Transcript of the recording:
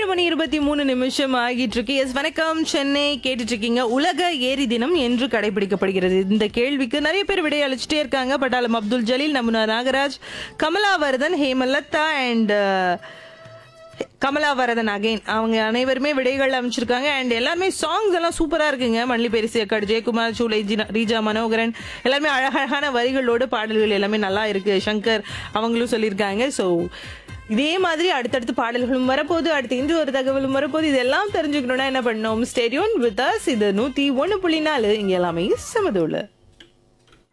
மணி இருபத்தி மூணு நிமிஷம் ஆகிட்டு இருக்கு எஸ் வணக்கம் சென்னை கேட்டுட்டு இருக்கீங்க உலக ஏரி தினம் என்று கடைபிடிக்கப்படுகிறது இந்த கேள்விக்கு நிறைய பேர் விடை அளிச்சுட்டே இருக்காங்க பட்டாளம் அப்துல் ஜலீல் நமுனா நாகராஜ் கமலாவர்தன் ஹேமலதா அண்ட் கமலாவரதன் அகைன் அவங்க அனைவருமே விடைகள் அமைச்சிருக்காங்க அண்ட் எல்லாருமே சாங்ஸ் எல்லாம் சூப்பரா இருக்குங்க மல்லி பெரிசி அக்காடு ஜெயக்குமார் சூலை ஜினா- ரீஜா மனோகரன் எல்லாருமே அழகழகான வரிகளோடு பாடல்கள் எல்லாமே நல்லா இருக்கு சங்கர் அவங்களும் சொல்லியிருக்காங்க ஸோ இதே மாதிரி அடுத்தடுத்து பாடல்களும் வரப்போகுது அடுத்து இன்று ஒரு தகவலும் வரப்போகுது இதெல்லாம் தெரிஞ்சுக்கணும்னா என்ன பண்ணணும் ஸ்டேடியோன் வித் அஸ் இது நூத்தி ஒன்னு புள்ளி நாலு இங்க எல்லாமே சமதோல